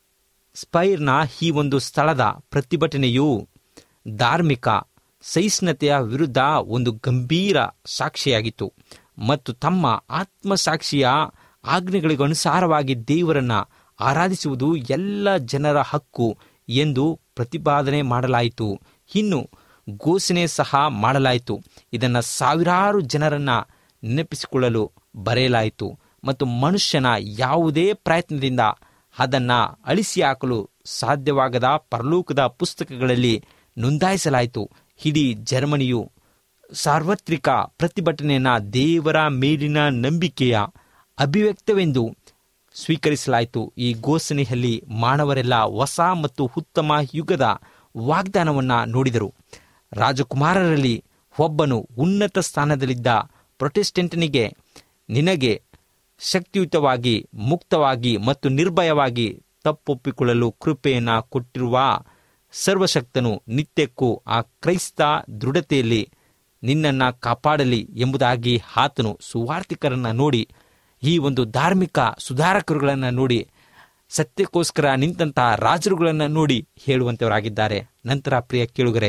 ಸ್ಪೈರ್ನ ಈ ಒಂದು ಸ್ಥಳದ ಪ್ರತಿಭಟನೆಯು ಧಾರ್ಮಿಕ ಸಹಿಷ್ಣುತೆಯ ವಿರುದ್ಧ ಒಂದು ಗಂಭೀರ ಸಾಕ್ಷಿಯಾಗಿತ್ತು ಮತ್ತು ತಮ್ಮ ಆತ್ಮಸಾಕ್ಷಿಯ ಆಜ್ಞೆಗಳಿಗನುಸಾರವಾಗಿ ದೇವರನ್ನ ಆರಾಧಿಸುವುದು ಎಲ್ಲ ಜನರ ಹಕ್ಕು ಎಂದು ಪ್ರತಿಪಾದನೆ ಮಾಡಲಾಯಿತು ಇನ್ನು ಘೋಷಣೆ ಸಹ ಮಾಡಲಾಯಿತು ಇದನ್ನು ಸಾವಿರಾರು ಜನರನ್ನ ನೆನಪಿಸಿಕೊಳ್ಳಲು ಬರೆಯಲಾಯಿತು ಮತ್ತು ಮನುಷ್ಯನ ಯಾವುದೇ ಪ್ರಯತ್ನದಿಂದ ಅದನ್ನು ಅಳಿಸಿ ಹಾಕಲು ಸಾಧ್ಯವಾಗದ ಪರಲೋಕದ ಪುಸ್ತಕಗಳಲ್ಲಿ ನೋಂದಾಯಿಸಲಾಯಿತು ಇಡೀ ಜರ್ಮನಿಯು ಸಾರ್ವತ್ರಿಕ ಪ್ರತಿಭಟನೆಯನ್ನ ದೇವರ ಮೇಲಿನ ನಂಬಿಕೆಯ ಅಭಿವ್ಯಕ್ತವೆಂದು ಸ್ವೀಕರಿಸಲಾಯಿತು ಈ ಘೋಷಣೆಯಲ್ಲಿ ಮಾನವರೆಲ್ಲ ಹೊಸ ಮತ್ತು ಉತ್ತಮ ಯುಗದ ವಾಗ್ದಾನವನ್ನು ನೋಡಿದರು ರಾಜಕುಮಾರರಲ್ಲಿ ಒಬ್ಬನು ಉನ್ನತ ಸ್ಥಾನದಲ್ಲಿದ್ದ ಪ್ರೊಟೆಸ್ಟೆಂಟನಿಗೆ ನಿನಗೆ ಶಕ್ತಿಯುತವಾಗಿ ಮುಕ್ತವಾಗಿ ಮತ್ತು ನಿರ್ಭಯವಾಗಿ ತಪ್ಪೊಪ್ಪಿಕೊಳ್ಳಲು ಕೃಪೆಯನ್ನು ಕೊಟ್ಟಿರುವ ಸರ್ವಶಕ್ತನು ನಿತ್ಯಕ್ಕೂ ಆ ಕ್ರೈಸ್ತ ದೃಢತೆಯಲ್ಲಿ ನಿನ್ನನ್ನು ಕಾಪಾಡಲಿ ಎಂಬುದಾಗಿ ಆತನು ಸುವಾರ್ತಿಕರನ್ನು ನೋಡಿ ಈ ಒಂದು ಧಾರ್ಮಿಕ ಸುಧಾರಕರುಗಳನ್ನು ನೋಡಿ ಸತ್ಯಕ್ಕೋಸ್ಕರ ನಿಂತಹ ರಾಜರುಗಳನ್ನು ನೋಡಿ ಹೇಳುವಂಥವರಾಗಿದ್ದಾರೆ ನಂತರ ಪ್ರಿಯ ಕೇಳುಗರೆ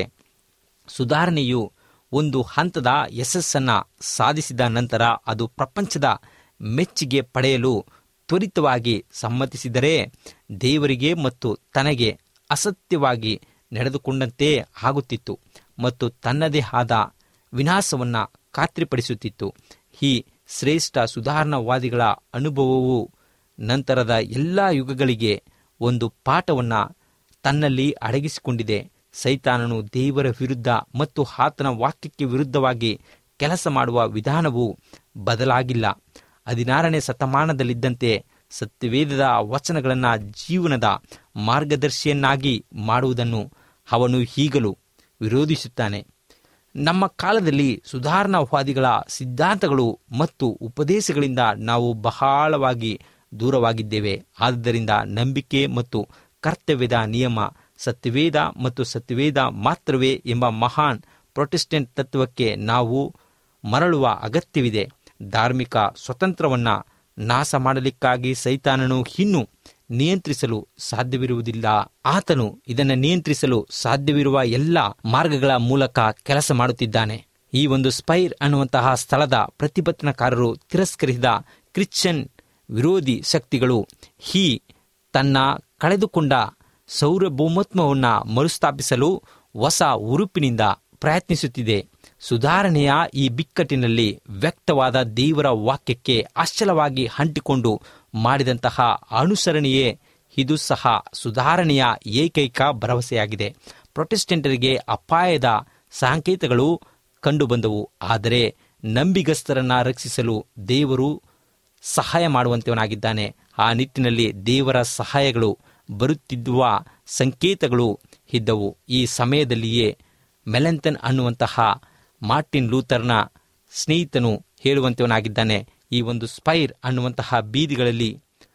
ಸುಧಾರಣೆಯು ಒಂದು ಹಂತದ ಯಶಸ್ಸನ್ನು ಸಾಧಿಸಿದ ನಂತರ ಅದು ಪ್ರಪಂಚದ ಮೆಚ್ಚುಗೆ ಪಡೆಯಲು ತ್ವರಿತವಾಗಿ ಸಮ್ಮತಿಸಿದರೆ ದೇವರಿಗೆ ಮತ್ತು ತನಗೆ ಅಸತ್ಯವಾಗಿ ನಡೆದುಕೊಂಡಂತೆ ಆಗುತ್ತಿತ್ತು ಮತ್ತು ತನ್ನದೇ ಆದ ವಿನಾಶವನ್ನು ಖಾತ್ರಿಪಡಿಸುತ್ತಿತ್ತು ಈ ಶ್ರೇಷ್ಠ ಸುಧಾರಣಾವಾದಿಗಳ ಅನುಭವವು ನಂತರದ ಎಲ್ಲ ಯುಗಗಳಿಗೆ ಒಂದು ಪಾಠವನ್ನು ತನ್ನಲ್ಲಿ ಅಡಗಿಸಿಕೊಂಡಿದೆ ಸೈತಾನನು ದೇವರ ವಿರುದ್ಧ ಮತ್ತು ಆತನ ವಾಕ್ಯಕ್ಕೆ ವಿರುದ್ಧವಾಗಿ ಕೆಲಸ ಮಾಡುವ ವಿಧಾನವು ಬದಲಾಗಿಲ್ಲ ಹದಿನಾರನೇ ಶತಮಾನದಲ್ಲಿದ್ದಂತೆ ಸತ್ಯವೇದದ ವಚನಗಳನ್ನು ಜೀವನದ ಮಾರ್ಗದರ್ಶಿಯನ್ನಾಗಿ ಮಾಡುವುದನ್ನು ಅವನು ಈಗಲೂ ವಿರೋಧಿಸುತ್ತಾನೆ ನಮ್ಮ ಕಾಲದಲ್ಲಿ ಸುಧಾರಣಾವಾದಿಗಳ ಸಿದ್ಧಾಂತಗಳು ಮತ್ತು ಉಪದೇಶಗಳಿಂದ ನಾವು ಬಹಳವಾಗಿ ದೂರವಾಗಿದ್ದೇವೆ ಆದ್ದರಿಂದ ನಂಬಿಕೆ ಮತ್ತು ಕರ್ತವ್ಯದ ನಿಯಮ ಸತ್ಯವೇದ ಮತ್ತು ಸತ್ಯವೇದ ಮಾತ್ರವೇ ಎಂಬ ಮಹಾನ್ ಪ್ರೊಟೆಸ್ಟೆಂಟ್ ತತ್ವಕ್ಕೆ ನಾವು ಮರಳುವ ಅಗತ್ಯವಿದೆ ಧಾರ್ಮಿಕ ಸ್ವತಂತ್ರವನ್ನು ನಾಶ ಮಾಡಲಿಕ್ಕಾಗಿ ಸೈತಾನನು ಇನ್ನೂ ನಿಯಂತ್ರಿಸಲು ಸಾಧ್ಯವಿರುವುದಿಲ್ಲ ಆತನು ಇದನ್ನು ನಿಯಂತ್ರಿಸಲು ಸಾಧ್ಯವಿರುವ ಎಲ್ಲ ಮಾರ್ಗಗಳ ಮೂಲಕ ಕೆಲಸ ಮಾಡುತ್ತಿದ್ದಾನೆ ಈ ಒಂದು ಸ್ಪೈರ್ ಅನ್ನುವಂತಹ ಸ್ಥಳದ ಪ್ರತಿಭಟನಾಕಾರರು ತಿರಸ್ಕರಿಸಿದ ಕ್ರಿಶ್ಚಿಯನ್ ವಿರೋಧಿ ಶಕ್ತಿಗಳು ಈ ತನ್ನ ಕಳೆದುಕೊಂಡ ಸೌರಭೌಮತ್ವವನ್ನು ಮರುಸ್ಥಾಪಿಸಲು ಹೊಸ ಉರುಪಿನಿಂದ ಪ್ರಯತ್ನಿಸುತ್ತಿದೆ ಸುಧಾರಣೆಯ ಈ ಬಿಕ್ಕಟ್ಟಿನಲ್ಲಿ ವ್ಯಕ್ತವಾದ ದೇವರ ವಾಕ್ಯಕ್ಕೆ ಅಶ್ಚಲವಾಗಿ ಅಂಟಿಕೊಂಡು ಮಾಡಿದಂತಹ ಅನುಸರಣೆಯೇ ಇದು ಸಹ ಸುಧಾರಣೆಯ ಏಕೈಕ ಭರವಸೆಯಾಗಿದೆ ಪ್ರೊಟೆಸ್ಟೆಂಟರಿಗೆ ಅಪಾಯದ ಸಂಕೇತಗಳು ಕಂಡುಬಂದವು ಆದರೆ ನಂಬಿಗಸ್ತರನ್ನ ರಕ್ಷಿಸಲು ದೇವರು ಸಹಾಯ ಮಾಡುವಂತವನಾಗಿದ್ದಾನೆ ಆ ನಿಟ್ಟಿನಲ್ಲಿ ದೇವರ ಸಹಾಯಗಳು ಬರುತ್ತಿದ್ದುವ ಸಂಕೇತಗಳು ಇದ್ದವು ಈ ಸಮಯದಲ್ಲಿಯೇ ಮೆಲೆಂತನ್ ಅನ್ನುವಂತಹ ಮಾರ್ಟಿನ್ ಲೂಥರ್ನ ಸ್ನೇಹಿತನು ಹೇಳುವಂತವನಾಗಿದ್ದಾನೆ ಈ ಒಂದು ಸ್ಪೈರ್ ಅನ್ನುವಂತಹ ಬೀದಿಗಳಲ್ಲಿ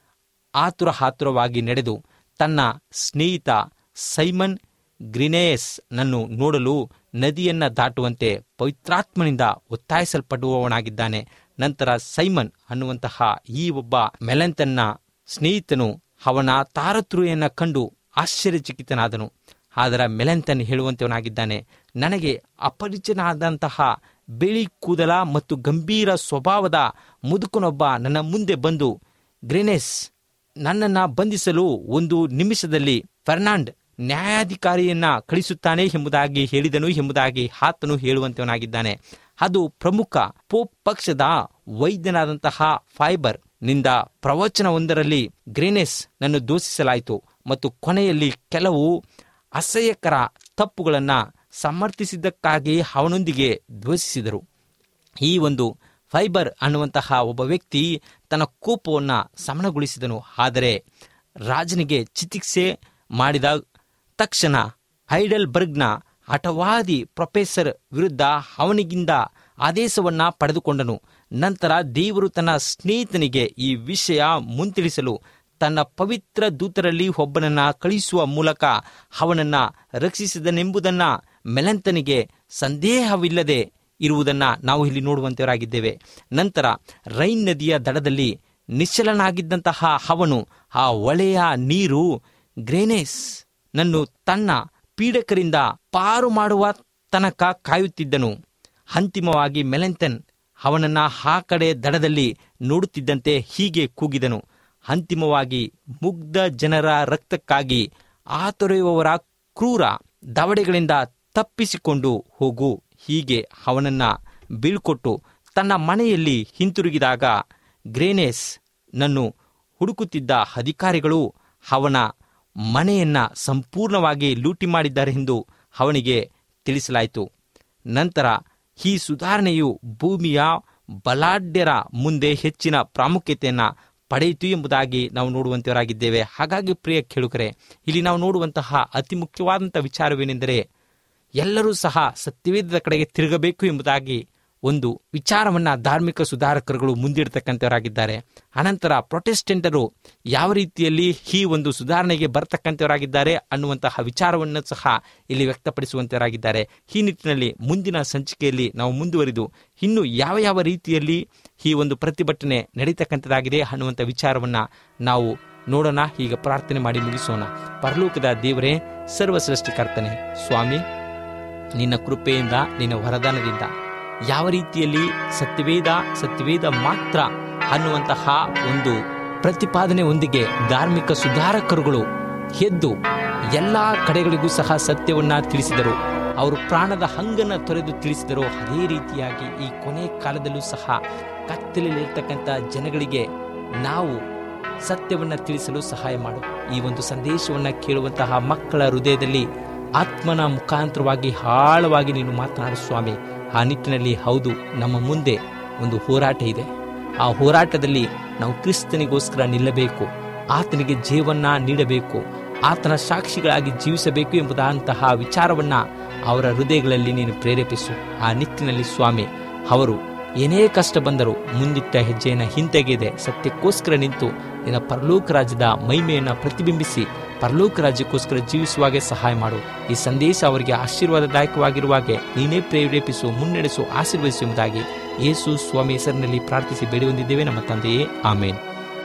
ಆತುರ ಆತುರವಾಗಿ ನಡೆದು ತನ್ನ ಸ್ನೇಹಿತ ಸೈಮನ್ ಗ್ರಿನೇಯಸ್ ನನ್ನು ನೋಡಲು ನದಿಯನ್ನ ದಾಟುವಂತೆ ಪವಿತ್ರಾತ್ಮನಿಂದ ಒತ್ತಾಯಿಸಲ್ಪಡುವವನಾಗಿದ್ದಾನೆ ನಂತರ ಸೈಮನ್ ಅನ್ನುವಂತಹ ಈ ಒಬ್ಬ ಮೆಲೆಂತನ್ನ ಸ್ನೇಹಿತನು ಅವನ ತಾರತೃಯನ್ನ ಕಂಡು ಆಶ್ಚರ್ಯಚಕಿತನಾದನು ಆದರೆ ಮೆಲೆಂತನ್ ಹೇಳುವಂತವನಾಗಿದ್ದಾನೆ ನನಗೆ ಅಪರಿಚಿತನಾದಂತಹ ಬಿಳಿ ಕೂದಲ ಮತ್ತು ಗಂಭೀರ ಸ್ವಭಾವದ ಮುದುಕನೊಬ್ಬ ನನ್ನ ಮುಂದೆ ಬಂದು ಗ್ರೆನೆಸ್ ನನ್ನನ್ನು ಬಂಧಿಸಲು ಒಂದು ನಿಮಿಷದಲ್ಲಿ ಫರ್ನಾಂಡ್ ನ್ಯಾಯಾಧಿಕಾರಿಯನ್ನ ಕಳಿಸುತ್ತಾನೆ ಎಂಬುದಾಗಿ ಹೇಳಿದನು ಎಂಬುದಾಗಿ ಆತನು ಹೇಳುವಂತವನಾಗಿದ್ದಾನೆ ಅದು ಪ್ರಮುಖ ಪೋಪ್ ಪಕ್ಷದ ವೈದ್ಯನಾದಂತಹ ಫೈಬರ್ ನಿಂದ ಪ್ರವಚನವೊಂದರಲ್ಲಿ ಗ್ರೇನೆಸ್ ನನ್ನು ದೂಷಿಸಲಾಯಿತು ಮತ್ತು ಕೊನೆಯಲ್ಲಿ ಕೆಲವು ಅಸಹ್ಯಕರ ತಪ್ಪುಗಳನ್ನು ಸಮರ್ಥಿಸಿದ್ದಕ್ಕಾಗಿ ಅವನೊಂದಿಗೆ ದ್ವೇಷಿಸಿದರು ಈ ಒಂದು ಫೈಬರ್ ಅನ್ನುವಂತಹ ಒಬ್ಬ ವ್ಯಕ್ತಿ ತನ್ನ ಕೋಪವನ್ನು ಸಮನಗೊಳಿಸಿದನು ಆದರೆ ರಾಜನಿಗೆ ಚಿಕಿತ್ಸೆ ಮಾಡಿದ ತಕ್ಷಣ ಹೈಡಲ್ಬರ್ಗ್ನ ಹಠವಾದಿ ಪ್ರೊಫೆಸರ್ ವಿರುದ್ಧ ಅವನಿಗಿಂದ ಆದೇಶವನ್ನ ಪಡೆದುಕೊಂಡನು ನಂತರ ದೇವರು ತನ್ನ ಸ್ನೇಹಿತನಿಗೆ ಈ ವಿಷಯ ಮುಂತಿಳಿಸಲು ತನ್ನ ಪವಿತ್ರ ದೂತರಲ್ಲಿ ಒಬ್ಬನನ್ನ ಕಳಿಸುವ ಮೂಲಕ ಅವನನ್ನ ರಕ್ಷಿಸಿದನೆಂಬುದನ್ನ ಮೆಲಂತನಿಗೆ ಸಂದೇಹವಿಲ್ಲದೆ ಇರುವುದನ್ನ ನಾವು ಇಲ್ಲಿ ನೋಡುವಂತವರಾಗಿದ್ದೇವೆ ನಂತರ ರೈನ್ ನದಿಯ ದಡದಲ್ಲಿ ನಿಶ್ಚಲನಾಗಿದ್ದಂತಹ ಅವನು ಆ ಒಳೆಯ ನೀರು ಗ್ರೇನೇಸ್ ನನ್ನು ತನ್ನ ಪೀಡಕರಿಂದ ಪಾರು ಮಾಡುವ ತನಕ ಕಾಯುತ್ತಿದ್ದನು ಅಂತಿಮವಾಗಿ ಮೆಲೆಂತನ್ ಅವನನ್ನ ಆ ಕಡೆ ದಡದಲ್ಲಿ ನೋಡುತ್ತಿದ್ದಂತೆ ಹೀಗೆ ಕೂಗಿದನು ಅಂತಿಮವಾಗಿ ಮುಗ್ಧ ಜನರ ರಕ್ತಕ್ಕಾಗಿ ಆತೊರೆಯುವವರ ಕ್ರೂರ ದವಡೆಗಳಿಂದ ತಪ್ಪಿಸಿಕೊಂಡು ಹೋಗು ಹೀಗೆ ಅವನನ್ನ ಬೀಳ್ಕೊಟ್ಟು ತನ್ನ ಮನೆಯಲ್ಲಿ ಹಿಂತಿರುಗಿದಾಗ ಗ್ರೇನೇಸ್ ನನ್ನು ಹುಡುಕುತ್ತಿದ್ದ ಅಧಿಕಾರಿಗಳು ಅವನ ಮನೆಯನ್ನ ಸಂಪೂರ್ಣವಾಗಿ ಲೂಟಿ ಮಾಡಿದ್ದಾರೆಂದು ಅವನಿಗೆ ತಿಳಿಸಲಾಯಿತು ನಂತರ ಈ ಸುಧಾರಣೆಯು ಭೂಮಿಯ ಬಲಾಢ್ಯರ ಮುಂದೆ ಹೆಚ್ಚಿನ ಪ್ರಾಮುಖ್ಯತೆಯನ್ನು ಪಡೆಯಿತು ಎಂಬುದಾಗಿ ನಾವು ನೋಡುವಂತವರಾಗಿದ್ದೇವೆ ಹಾಗಾಗಿ ಪ್ರಿಯ ಕೇಳುಗರೆ ಇಲ್ಲಿ ನಾವು ನೋಡುವಂತಹ ಅತಿ ಮುಖ್ಯವಾದಂತಹ ವಿಚಾರವೇನೆಂದರೆ ಎಲ್ಲರೂ ಸಹ ಸತ್ಯವೇದದ ಕಡೆಗೆ ತಿರುಗಬೇಕು ಎಂಬುದಾಗಿ ಒಂದು ವಿಚಾರವನ್ನ ಧಾರ್ಮಿಕ ಸುಧಾರಕರುಗಳು ಮುಂದಿಡ್ತಕ್ಕಂಥವರಾಗಿದ್ದಾರೆ ಅನಂತರ ಪ್ರೊಟೆಸ್ಟೆಂಟರು ಯಾವ ರೀತಿಯಲ್ಲಿ ಈ ಒಂದು ಸುಧಾರಣೆಗೆ ಬರ್ತಕ್ಕಂಥವರಾಗಿದ್ದಾರೆ ಅನ್ನುವಂತಹ ವಿಚಾರವನ್ನು ಸಹ ಇಲ್ಲಿ ವ್ಯಕ್ತಪಡಿಸುವಂತವರಾಗಿದ್ದಾರೆ ಈ ನಿಟ್ಟಿನಲ್ಲಿ ಮುಂದಿನ ಸಂಚಿಕೆಯಲ್ಲಿ ನಾವು ಮುಂದುವರಿದು ಇನ್ನು ಯಾವ ಯಾವ ರೀತಿಯಲ್ಲಿ ಈ ಒಂದು ಪ್ರತಿಭಟನೆ ನಡೀತಕ್ಕಂಥದ್ದಾಗಿದೆ ಅನ್ನುವಂಥ ವಿಚಾರವನ್ನ ನಾವು ನೋಡೋಣ ಈಗ ಪ್ರಾರ್ಥನೆ ಮಾಡಿ ಮುಗಿಸೋಣ ಪರಲೋಕದ ದೇವರೇ ಸರ್ವ ಸೃಷ್ಟಿಕರ್ತನೆ ಸ್ವಾಮಿ ನಿನ್ನ ಕೃಪೆಯಿಂದ ನಿನ್ನ ವರದಾನದಿಂದ ಯಾವ ರೀತಿಯಲ್ಲಿ ಸತ್ಯವೇದ ಸತ್ಯವೇದ ಮಾತ್ರ ಅನ್ನುವಂತಹ ಒಂದು ಪ್ರತಿಪಾದನೆ ಒಂದಿಗೆ ಧಾರ್ಮಿಕ ಸುಧಾರಕರುಗಳು ಎದ್ದು ಎಲ್ಲ ಕಡೆಗಳಿಗೂ ಸಹ ಸತ್ಯವನ್ನ ತಿಳಿಸಿದರು ಅವರು ಪ್ರಾಣದ ಹಂಗನ್ನ ತೊರೆದು ತಿಳಿಸಿದರು ಅದೇ ರೀತಿಯಾಗಿ ಈ ಕೊನೆ ಕಾಲದಲ್ಲೂ ಸಹ ಕತ್ತಲಲ್ಲಿರ್ತಕ್ಕಂಥ ಜನಗಳಿಗೆ ನಾವು ಸತ್ಯವನ್ನ ತಿಳಿಸಲು ಸಹಾಯ ಮಾಡು ಈ ಒಂದು ಸಂದೇಶವನ್ನ ಕೇಳುವಂತಹ ಮಕ್ಕಳ ಹೃದಯದಲ್ಲಿ ಆತ್ಮನ ಮುಖಾಂತರವಾಗಿ ಆಳವಾಗಿ ನೀನು ಮಾತನಾಡು ಸ್ವಾಮಿ ಆ ನಿಟ್ಟಿನಲ್ಲಿ ಹೌದು ನಮ್ಮ ಮುಂದೆ ಒಂದು ಹೋರಾಟ ಇದೆ ಆ ಹೋರಾಟದಲ್ಲಿ ನಾವು ಕ್ರಿಸ್ತನಿಗೋಸ್ಕರ ನಿಲ್ಲಬೇಕು ಆತನಿಗೆ ಜೀವನ್ನ ನೀಡಬೇಕು ಆತನ ಸಾಕ್ಷಿಗಳಾಗಿ ಜೀವಿಸಬೇಕು ಎಂಬುದಂತಹ ವಿಚಾರವನ್ನ ಅವರ ಹೃದಯಗಳಲ್ಲಿ ನೀನು ಪ್ರೇರೇಪಿಸು ಆ ನಿಟ್ಟಿನಲ್ಲಿ ಸ್ವಾಮಿ ಅವರು ಏನೇ ಕಷ್ಟ ಬಂದರೂ ಮುಂದಿಟ್ಟ ಹೆಜ್ಜೆಯನ್ನು ಹಿಂತೆಗೆದೆ ಸತ್ಯಕ್ಕೋಸ್ಕರ ನಿಂತು ನಿನ್ನ ಪರಲೋಕ ರಾಜ್ಯದ ಮಹಿಮೆಯನ್ನು ಪ್ರತಿಬಿಂಬಿಸಿ ಪರಲೋಕ ರಾಜ್ಯಕ್ಕೋಸ್ಕರ ಜೀವಿಸುವಾಗೆ ಸಹಾಯ ಮಾಡು ಈ ಸಂದೇಶ ಅವರಿಗೆ ಆಶೀರ್ವಾದದಾಯಕವಾಗಿರುವಾಗೆ ನೀನೇ ಪ್ರೇರೇಪಿಸು ಮುನ್ನಡೆಸು ಆಶೀರ್ವದಿಸು ಎಂಬುದಾಗಿ ಯೇಸು ಸ್ವಾಮಿ ಹೆಸರಿನಲ್ಲಿ ಪ್ರಾರ್ಥಿಸಿ ಬೇಡಿ ಹೊಂದಿದ್ದೇವೆ ನಮ್ಮ ತಂದೆಯೇ ಆಮೇನ್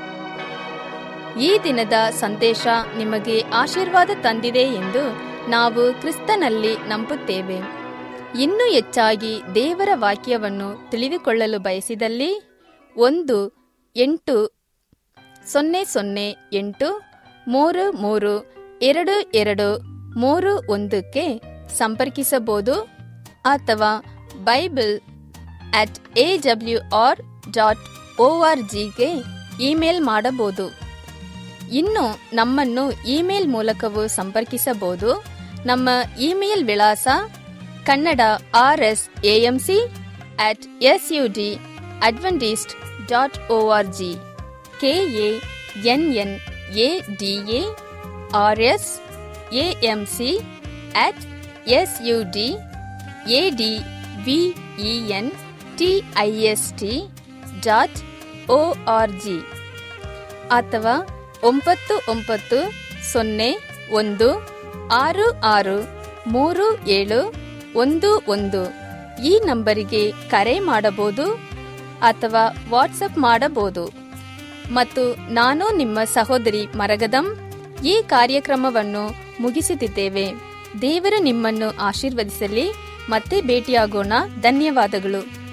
ಈ ದಿನದ ಸಂದೇಶ ನಿಮಗೆ ಆಶೀರ್ವಾದ ತಂದಿದೆ ಎಂದು ನಾವು ಕ್ರಿಸ್ತನಲ್ಲಿ ನಂಬುತ್ತೇವೆ ಇನ್ನೂ ಹೆಚ್ಚಾಗಿ ದೇವರ ವಾಕ್ಯವನ್ನು ತಿಳಿದುಕೊಳ್ಳಲು ಬಯಸಿದಲ್ಲಿ ಒಂದು ಎಂಟು ಸೊನ್ನೆ ಸೊನ್ನೆ ಎಂಟು ಮೂರು ಮೂರು ಎರಡು ಎರಡು ಮೂರು ಒಂದಕ್ಕೆ ಸಂಪರ್ಕಿಸಬಹುದು ಅಥವಾ Bible at A W R dot O R ಜಿಗೆ ಇಮೇಲ್ ಮಾಡಬಹುದು ಇನ್ನು ನಮ್ಮನ್ನು ಇಮೇಲ್ ಮೂಲಕವೂ ಸಂಪರ್ಕಿಸಬಹುದು ನಮ್ಮ ಇಮೇಲ್ ವಿಳಾಸ Kannada R S AMC at S U D Adventist dot O R G K A N N A D A R S AMC at S U D A D V E N T I S T dot O R G ಅಥವಾ ಒಂಬತ್ತು ಒಂಬತ್ತು ಸೊನ್ನೆ ಒಂದು ಆರು ಆರು ಮೂರು ಏಳು ಒಂದು ಒಂದು ಈ ನಂಬರಿಗೆ ಕರೆ ಮಾಡಬಹುದು ಅಥವಾ ವಾಟ್ಸಪ್ ಮಾಡಬಹುದು ಮತ್ತು ನಾನು ನಿಮ್ಮ ಸಹೋದರಿ ಮರಗದಂ ಈ ಕಾರ್ಯಕ್ರಮವನ್ನು ಮುಗಿಸುತ್ತಿದ್ದೇವೆ ದೇವರು ನಿಮ್ಮನ್ನು ಆಶೀರ್ವದಿಸಲಿ ಮತ್ತೆ ಭೇಟಿಯಾಗೋಣ ಧನ್ಯವಾದಗಳು